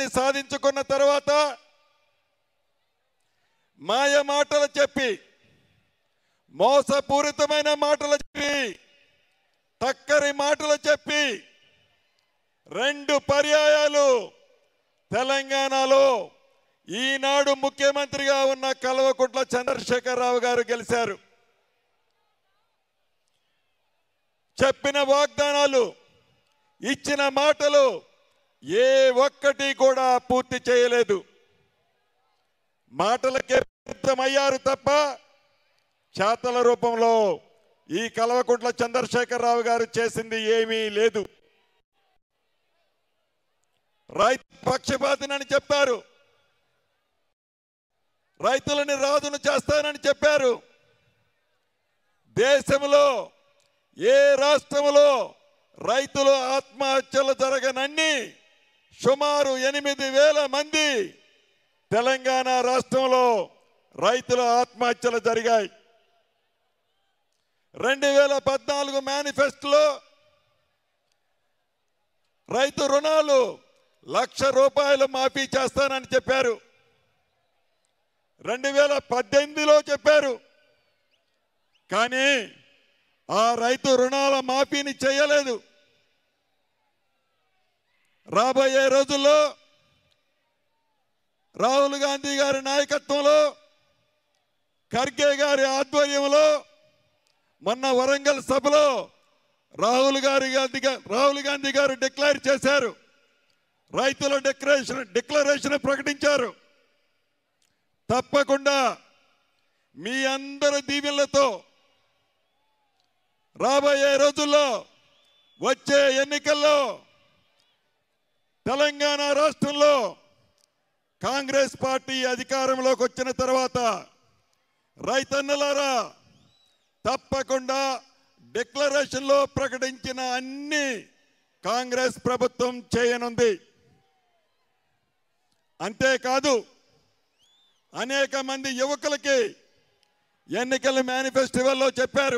విజయాన్ని సాధించుకున్న తర్వాత మాయ మాటలు చెప్పి మోసపూరితమైన మాటలు చెప్పి టక్కరి మాటలు చెప్పి రెండు పర్యాయాలు తెలంగాణలో ఈనాడు ముఖ్యమంత్రిగా ఉన్న కల్వకుంట్ల చంద్రశేఖరరావు గారు గెలిచారు చెప్పిన వాగ్దానాలు ఇచ్చిన మాటలు ఏ ఒక్కటి కూడా పూర్తి చేయలేదు మాటలకే అయ్యారు తప్ప చేతల రూపంలో ఈ కల్వకుంట్ల చంద్రశేఖరరావు గారు చేసింది ఏమీ లేదు రైతు పక్షపాతినని చెప్పారు రైతులని రాజును చేస్తానని చెప్పారు దేశంలో ఏ రాష్ట్రంలో రైతులు ఆత్మహత్యలు జరగనన్ని సుమారు ఎనిమిది వేల మంది తెలంగాణ రాష్ట్రంలో రైతుల ఆత్మహత్యలు జరిగాయి రెండు వేల పద్నాలుగు మేనిఫెస్టోలో రైతు రుణాలు లక్ష రూపాయలు మాఫీ చేస్తానని చెప్పారు రెండు వేల పద్దెనిమిదిలో చెప్పారు కానీ ఆ రైతు రుణాల మాఫీని చేయలేదు రాబోయే రోజుల్లో రాహుల్ గాంధీ గారి నాయకత్వంలో ఖర్గే గారి ఆధ్వర్యంలో మొన్న వరంగల్ సభలో రాహుల్ గారి గాంధీ గా- రాహుల్ గాంధీ గారు డిక్లేర్ చేశారు రైతుల డిక్లరేషన్ డిక్లరేషన్ ప్రకటించారు తప్పకుండా మీ అందరి దీవెనలతో రాబోయే రోజుల్లో వచ్చే ఎన్నికల్లో తెలంగాణ రాష్ట్రంలో కాంగ్రెస్ పార్టీ అధికారంలోకి వచ్చిన తర్వాత రైతన్నలారా తప్పకుండా డిక్లరేషన్లో ప్రకటించిన అన్ని కాంగ్రెస్ ప్రభుత్వం చేయనుంది అంతేకాదు అనేక మంది యువకులకి ఎన్నికల మేనిఫెస్టివల్లో చెప్పారు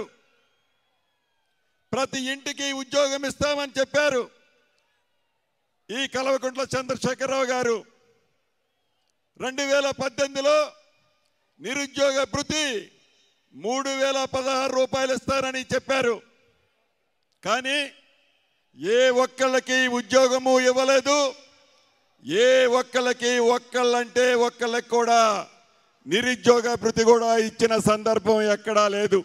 ప్రతి ఇంటికి ఉద్యోగం ఇస్తామని చెప్పారు ఈ కలవకుంట్ల చంద్రశేఖరరావు గారు రెండు వేల పద్దెనిమిదిలో నిరుద్యోగ భృతి మూడు వేల పదహారు రూపాయలు ఇస్తారని చెప్పారు కానీ ఏ ఒక్కళ్ళకి ఉద్యోగము ఇవ్వలేదు ఏ ఒక్కళ్ళకి ఒక్కళ్ళంటే ఒక్కళ్ళకి కూడా నిరుద్యోగ భృతి కూడా ఇచ్చిన సందర్భం ఎక్కడా లేదు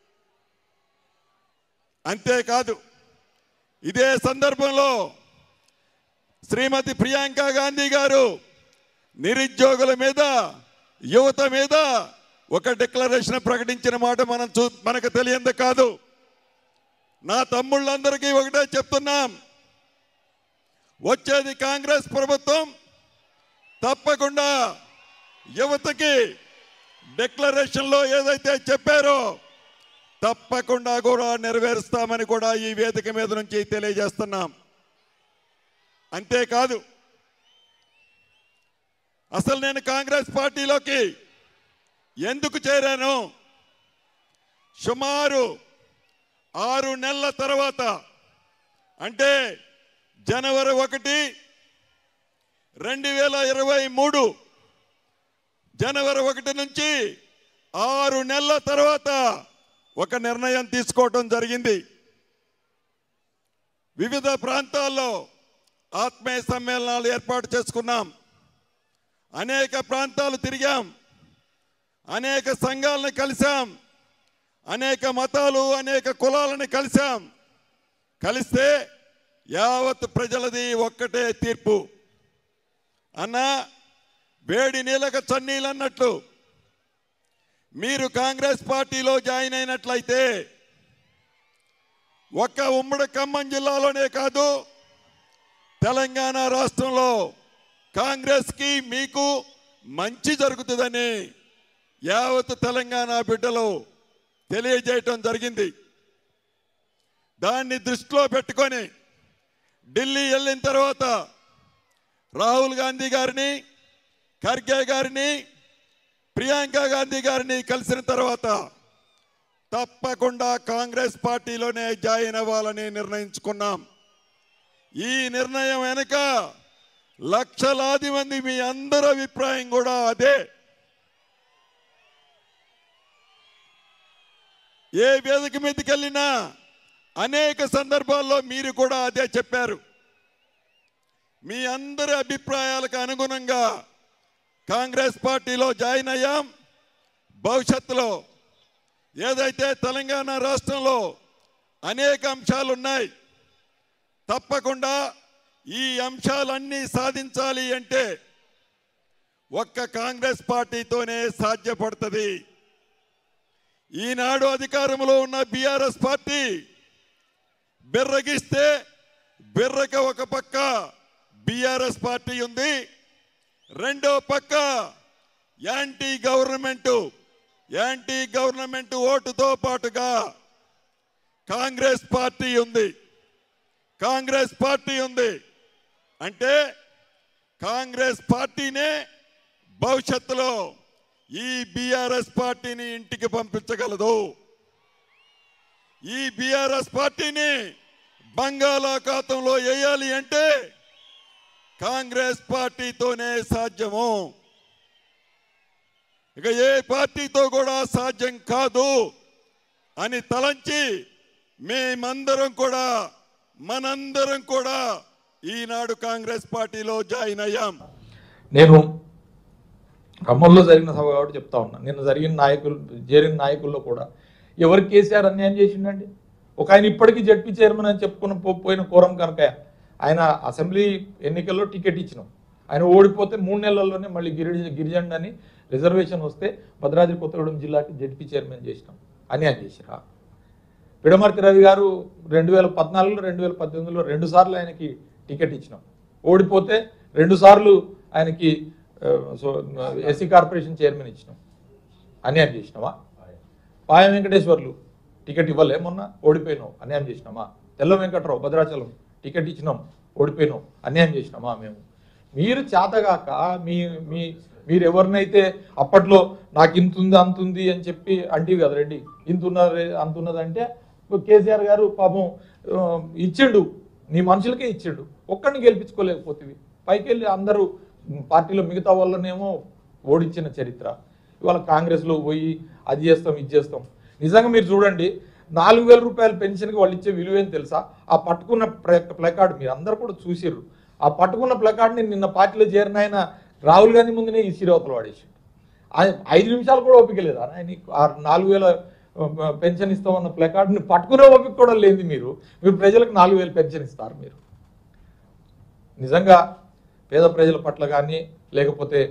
అంతేకాదు ఇదే సందర్భంలో శ్రీమతి ప్రియాంక గాంధీ గారు నిరుద్యోగుల మీద యువత మీద ఒక డిక్లరేషన్ ప్రకటించిన మాట మనం చూ మనకు తెలియంది కాదు నా తమ్ముళ్ళందరికీ ఒకటే చెప్తున్నాం వచ్చేది కాంగ్రెస్ ప్రభుత్వం తప్పకుండా యువతకి డిక్లరేషన్లో ఏదైతే చెప్పారో తప్పకుండా కూడా నెరవేరుస్తామని కూడా ఈ వేదిక మీద నుంచి తెలియజేస్తున్నాం అంతేకాదు అసలు నేను కాంగ్రెస్ పార్టీలోకి ఎందుకు చేరాను సుమారు ఆరు నెలల తర్వాత అంటే జనవరి ఒకటి రెండు వేల ఇరవై మూడు జనవరి ఒకటి నుంచి ఆరు నెలల తర్వాత ఒక నిర్ణయం తీసుకోవటం జరిగింది వివిధ ప్రాంతాల్లో ఆత్మీయ సమ్మేళనాలు ఏర్పాటు చేసుకున్నాం అనేక ప్రాంతాలు తిరిగాం అనేక సంఘాలను కలిశాం అనేక మతాలు అనేక కులాలను కలిశాం కలిస్తే యావత్ ప్రజలది ఒక్కటే తీర్పు అన్నా వేడి నీళ్ళక చన్నీళ్ళు అన్నట్లు మీరు కాంగ్రెస్ పార్టీలో జాయిన్ అయినట్లయితే ఒక్క ఉమ్మడి ఖమ్మం జిల్లాలోనే కాదు తెలంగాణ రాష్ట్రంలో కాంగ్రెస్కి మీకు మంచి జరుగుతుందని యావత్ తెలంగాణ బిడ్డలు తెలియజేయటం జరిగింది దాన్ని దృష్టిలో పెట్టుకొని ఢిల్లీ వెళ్ళిన తర్వాత రాహుల్ గాంధీ గారిని ఖర్గే గారిని ప్రియాంక గాంధీ గారిని కలిసిన తర్వాత తప్పకుండా కాంగ్రెస్ పార్టీలోనే జాయిన్ అవ్వాలని నిర్ణయించుకున్నాం ఈ నిర్ణయం వెనుక లక్షలాది మంది మీ అందరి అభిప్రాయం కూడా అదే ఏ వేదిక మీదకి వెళ్ళినా అనేక సందర్భాల్లో మీరు కూడా అదే చెప్పారు మీ అందరి అభిప్రాయాలకు అనుగుణంగా కాంగ్రెస్ పార్టీలో జాయిన్ అయ్యాం భవిష్యత్తులో ఏదైతే తెలంగాణ రాష్ట్రంలో అనేక అంశాలు ఉన్నాయి తప్పకుండా ఈ అంశాలన్నీ సాధించాలి అంటే ఒక్క కాంగ్రెస్ పార్టీతోనే సాధ్యపడుతుంది ఈనాడు అధికారంలో ఉన్న బీఆర్ఎస్ పార్టీ బిర్రగిస్తే బిర్రక ఒక పక్క బీఆర్ఎస్ పార్టీ ఉంది రెండో పక్క యాంటీ గవర్నమెంట్ యాంటీ గవర్నమెంట్ ఓటుతో పాటుగా కాంగ్రెస్ పార్టీ ఉంది కాంగ్రెస్ పార్టీ ఉంది అంటే కాంగ్రెస్ పార్టీనే భవిష్యత్తులో ఈ బీఆర్ఎస్ పార్టీని ఇంటికి పంపించగలదు ఈ బీఆర్ఎస్ పార్టీని బంగాళాఖాతంలో వేయాలి అంటే కాంగ్రెస్ పార్టీతోనే సాధ్యము ఇక ఏ పార్టీతో కూడా సాధ్యం కాదు అని తలంచి మేమందరం కూడా మనందరం కూడా ఈనాడు కాంగ్రెస్ పార్టీలో జాయిన్ అయ్యాం నేను ఖమ్మంలో జరిగిన సభ కాబట్టి చెప్తా ఉన్నా నిన్న జరిగిన నాయకులు చేరిన నాయకుల్లో కూడా ఎవరు కేసీఆర్ అన్యాయం చేసిండండి ఒక ఆయన ఇప్పటికీ జడ్పీ చైర్మన్ అని చెప్పుకుని పో- పోయిన కోరం కనుక ఆయన అసెంబ్లీ ఎన్నికల్లో టికెట్ ఇచ్చినాం ఆయన ఓడిపోతే మూడు నెలల్లోనే మళ్ళీ గిరిజ గిరిజన్ అని రిజర్వేషన్ వస్తే భద్రాద్రి కొత్తగూడెం జిల్లాకి జడ్పీ చైర్మన్ చేసినాం అన్యాయం చేసిరా పిడమర్తి రవి గారు రెండు వేల పద్నాలుగులో రెండు వేల పద్దెనిమిదిలో రెండు సార్లు ఆయనకి టికెట్ ఇచ్చినాం ఓడిపోతే రెండు సార్లు ఆయనకి ఆ, సో ఎస్సీ కార్పొరేషన్ చైర్మన్ ఇచ్చినాం అన్యాయం చేసినావా పాయ వెంకటేశ్వర్లు టికెట్ ఇవ్వలే మొన్న ఓడిపోయినాం అన్యాయం చేసినామా తెల్ల వెంకట్రావు భద్రాచలం టికెట్ ఇచ్చినాం ఓడిపోయినాం అన్యాయం చేసినామా మేము మీరు చేతగాక మీ మీ మీరు ఎవరినైతే అప్పట్లో నాకు ఇంత ఉంది అంత ఉంది అని చెప్పి అంటివి కదా రెడ్డి ఇంత ఉన్నది అంత ఉన్నదంటే కేసీఆర్ గారు పాపం ఆ, ఇచ్చిండు నీ మనుషులకే ఇచ్చిండు ఒక్కడిని గెలిపించుకోలేకపోతుంది పైకి వెళ్ళి అందరూ పార్టీలో మిగతా వాళ్ళనేమో ఓడించిన చరిత్ర ఇవాళ కాంగ్రెస్లో పోయి అది చేస్తాం ఇది చేస్తాం నిజంగా మీరు చూడండి నాలుగు వేల రూపాయల పెన్షన్కి వాళ్ళు ఇచ్చే విలువ ఏం తెలుసా ఆ పట్టుకున్న ప్లకార్డ్ మీరు అందరు కూడా చూసిర్రు ఆ పట్టుకున్న ప్లకార్డ్ని నిన్న పార్టీలో చేరిన ఆయన రాహుల్ గాంధీ ముందునే ఈ సిరవతలు వాడేసి ఆయన ఐదు నిమిషాలు కూడా ఓపిక లేదా ఆయన ఆ నాలుగు వేల ఆ, పెన్షన్ ఇస్తామన్న ప్లకార్డ్ని పట్టుకునే ఓపిక కూడా లేని మీరు మీరు ప్రజలకు నాలుగు వేలు పెన్షన్ ఇస్తారు మీరు నిజంగా పేద ప్రజల పట్ల కానీ లేకపోతే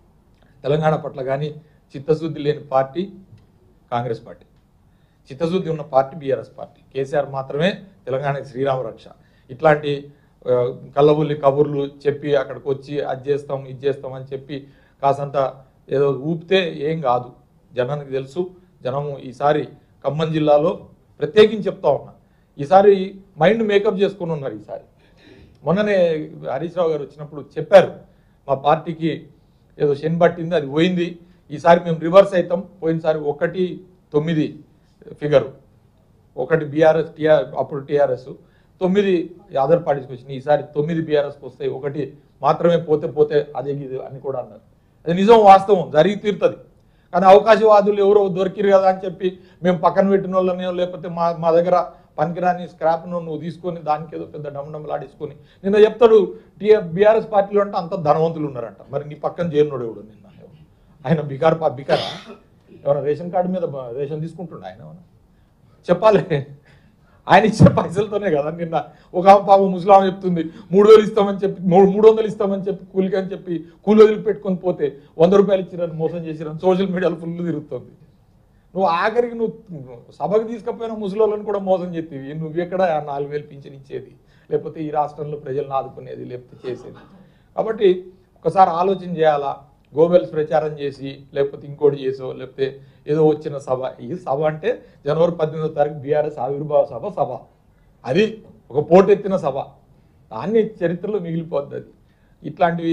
తెలంగాణ పట్ల కానీ చిత్తశుద్ధి లేని పార్టీ కాంగ్రెస్ పార్టీ చిత్తశుద్ధి ఉన్న పార్టీ బీఆర్ఎస్ పార్టీ కేసీఆర్ మాత్రమే తెలంగాణకి శ్రీరామ రక్ష ఇట్లాంటి ఆ, కల్లబుల్లి కబుర్లు చెప్పి అక్కడికి వచ్చి అది చేస్తాం ఇది చేస్తాం అని చెప్పి కాసంత ఏదో ఊపితే ఏం కాదు జనానికి తెలుసు జనము ఈసారి ఖమ్మం జిల్లాలో ప్రత్యేకించి చెప్తా ఉన్నా ఈసారి మైండ్ మేకప్ చేసుకుని ఉన్నారు ఈసారి మొన్ననే హరీష్ రావు గారు వచ్చినప్పుడు చెప్పారు మా పార్టీకి ఏదో శని పట్టింది అది పోయింది ఈసారి మేము రివర్స్ అవుతాం పోయినసారి ఒకటి తొమ్మిది ఫిగరు ఒకటి బీఆర్ఎస్ టీఆర్ అప్పుడు టీఆర్ఎస్ తొమ్మిది అదర్ పార్టీస్కి వచ్చినాయి ఈసారి తొమ్మిది బీఆర్ఎస్కి వస్తాయి ఒకటి మాత్రమే పోతే పోతే అదే ఇది అని కూడా అన్నారు అది నిజం వాస్తవం జరిగి తీరుతుంది కానీ అవకాశవాదులు ఎవరో దొరికిరు కదా అని చెప్పి మేము పక్కన పెట్టిన వాళ్ళని లేకపోతే మా మా దగ్గర పనికిరాని స్క్రాప్ను నువ్వు తీసుకొని దానికి ఏదో పెద్ద డమడమలాడేసుకొని నిన్న చెప్తాడు టీఆర్ బీఆర్ఎస్ పార్టీలో అంటే అంత ధనవంతులు ఉన్నారంట మరి నీ పక్కన చేరినోడు ఎవడు నిన్న ఆయన బికార్ పా బికారా ఎవరైనా రేషన్ కార్డు మీద బ- రేషన్ తీసుకుంటుండ ఆయన ఏమన్నా? చెప్పాలి ఆయన ఇచ్చే పైసలతోనే కదా నిన్న ఒక ఆమె పాపం ముసలాం చెప్తుంది మూడు వేలు ఇస్తామని చెప్పి మూడు మూడు వందలు ఇస్తామని చెప్పి కూలికి అని చెప్పి కూలి వదిలి పెట్టుకొని పోతే వంద రూపాయలు ఇచ్చిరని మోసం చేసిరని సోషల్ మీడియాలో ఫుల్ తిరుగుతుంది నువ్వు ఆఖరికి నువ్వు సభకు తీసుకపోయిన ముసలోళ్ళని కూడా మోసం చేస్తేవి నువ్వు ఎక్కడ ఆ నాలుగు వేలు పింఛన్ ఇచ్చేది లేకపోతే ఈ రాష్ట్రంలో ప్రజలను ఆదుకునేది లేకపోతే చేసేది కాబట్టి ఒకసారి ఆలోచన చేయాలా గోబెల్స్ ప్రచారం చేసి లేకపోతే ఇంకోటి చేసో లేకపోతే ఏదో వచ్చిన సభ ఈ సభ అంటే జనవరి పద్దెనిమిదో తారీఖు బీఆర్ఎస్ ఆవిర్భావ సభ సభ అది ఒక పోటెత్తిన సభ దాన్ని చరిత్రలో మిగిలిపోద్ది అది ఇట్లాంటివి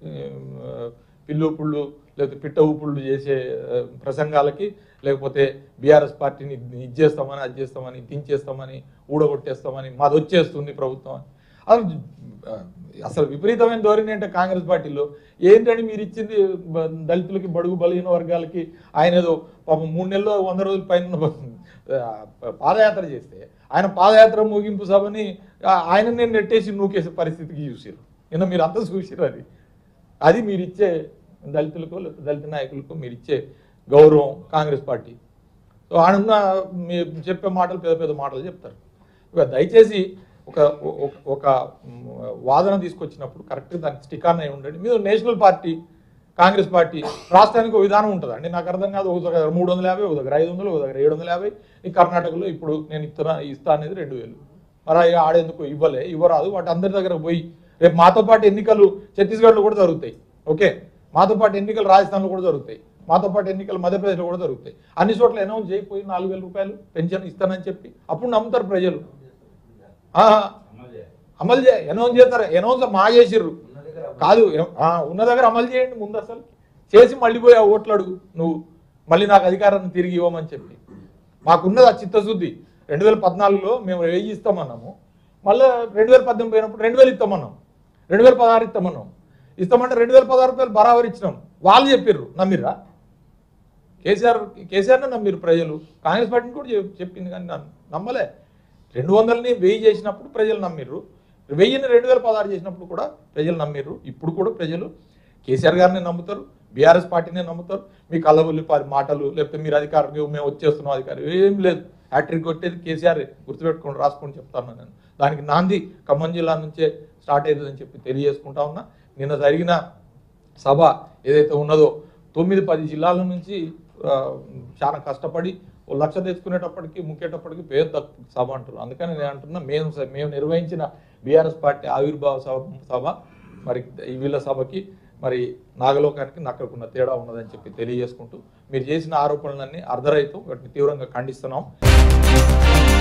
ఉమ్, పిల్లు పుళ్ళు లేకపోతే పిట్ట ఊపుళ్ళు చేసే ఆ, ప్రసంగాలకి లేకపోతే బీఆర్ఎస్ పార్టీని ఇది చేస్తామని అది చేస్తామని దించేస్తామని ఊడగొట్టేస్తామని మాది వచ్చేస్తుంది ప్రభుత్వం అని అసలు ఆ, అసలు విపరీతమైన ధోరణి అంటే కాంగ్రెస్ పార్టీలో ఏంటని మీరు ఇచ్చింది బ- దళితులకి బడుగు బలహీన వర్గాలకి ఆయన ఏదో పాపం మూడు నెలలు వంద రోజుల పైన ఆ, పాదయాత్ర చేస్తే ఆయన పాదయాత్ర ముగింపు సభని ఆ, ఆయననే నెట్టేసి నూకేసే పరిస్థితికి చూసారు నిన్న మీరు అంతా చూసారు అది అది మీరు ఇచ్చే దళితులకు లేకపోతే దళిత నాయకులకు మీరు ఇచ్చే గౌరవం కాంగ్రెస్ పార్టీ సో ఆడున్న మీరు చెప్పే మాటలు పెద్ద పెద్ద మాటలు చెప్తారు ఇక దయచేసి ఒక ఒక- ఒక మ్, వాదన తీసుకొచ్చినప్పుడు కరెక్ట్గా దానికి స్టికాన్ అయి ఉండండి మీరు నేషనల్ పార్టీ కాంగ్రెస్ పార్టీ రాష్ట్రానికి ఒక విధానం ఉంటుందండి నాకు అర్థం కాదు ఒక దగ్గర మూడు వందల యాభై ఒక దగ్గర ఐదు వందలు ఒక దగ్గర ఏడు వందల యాభై ఈ కర్ణాటకలో ఇప్పుడు నేను ఇస్తున్నా ఇస్తా అనేది రెండు వేలు మరి అవి ఆడేందుకు ఇవ్వలే ఇవ్వరాదు వాటి అందరి దగ్గర పోయి రేపు మాతో పాటు ఎన్నికలు ఛత్తీస్గఢ్లో కూడా జరుగుతాయి ఓకే మాతో పాటు ఎన్నికలు రాజస్థాన్లో కూడా జరుగుతాయి మాతో పాటు ఎన్నికలు మధ్యప్రదేశ్లో కూడా జరుగుతాయి అన్ని చోట్ల అనౌన్స్ చేయకపోయి నాలుగు వేల రూపాయలు పెన్షన్ ఇస్తానని చెప్పి అప్పుడు నమ్ముతారు ప్రజలు ఆహా. అమలు చేయ అనౌన్స్ చేస్తారు అనౌన్స్ మా చేసిర్రు కాదు ఎ- ఆ, ఉన్న దగ్గర అమలు చేయండి ముందు అసలు చేసి మళ్ళీ పోయి ఆ ఓట్లు అడుగు నువ్వు మళ్ళీ నాకు అధికారాన్ని తిరిగి ఇవ్వమని చెప్పి మాకున్నది ఆ చిత్తశుద్ధి రెండు వేల పద్నాలుగులో మేము వెయ్యి ఇస్తామన్నాము మళ్ళీ రెండు వేల పద్దెనిమిది పోయినప్పుడు రెండు వేలు ఇస్తామన్నాం రెండు వేల పదహారు ఇస్తామన్నాం ఇస్తామంటే రెండు వేల పదహారు రూపాయలు బరాబర్ ఇచ్చినాం వాళ్ళు చెప్పిర్రు నమ్మిర్రా కేసీఆర్ కేసీఆర్నే నమ్మిరు ప్రజలు కాంగ్రెస్ పార్టీని కూడా చెప్- చెప్పింది కానీ నన్ను నమ్మలే రెండు వందలని వెయ్యి చేసినప్పుడు ప్రజలు నమ్మిర్రు వెయ్యిని రెండు వేల పదహారు చేసినప్పుడు కూడా ప్రజలు నమ్మిర్రు ఇప్పుడు కూడా ప్రజలు కేసీఆర్ గారిని నమ్ముతారు బీఆర్ఎస్ పార్టీనే నమ్ముతారు మీ కళ్ళబుల్లి పది మాటలు లేకపోతే మీరు అధికారం మేము వచ్చేస్తున్నాం అధికారం ఏం లేదు హ్యాట్రిక్ కొట్టేది కేసీఆర్ గుర్తుపెట్టుకోండి రాసుకొని చెప్తాను నేను దానికి నాంది ఖమ్మం జిల్లా నుంచే స్టార్ట్ అవుతుందని చెప్పి తెలియజేసుకుంటా ఉన్నా నిన్న జరిగిన సభ ఏదైతే ఉన్నదో తొమ్మిది పది జిల్లాల నుంచి ఆ, చాలా కష్టపడి ఓ లక్ష తెచ్చుకునేటప్పటికి ముక్కేటప్పటికి పేరు తక్కువ సభ అంటారు అందుకని నేను అంటున్నా మేము స- మేము నిర్వహించిన బీఆర్ఎస్ పార్టీ ఆవిర్భావ సభ సభ మరి ఈ వీళ్ళ సభకి మరి నాగలోకానికి నక్కకున్న తేడా ఉన్నదని చెప్పి తెలియజేసుకుంటూ మీరు చేసిన ఆరోపణలన్నీ అర్ధరహితం వాటిని తీవ్రంగా ఖండిస్తున్నాం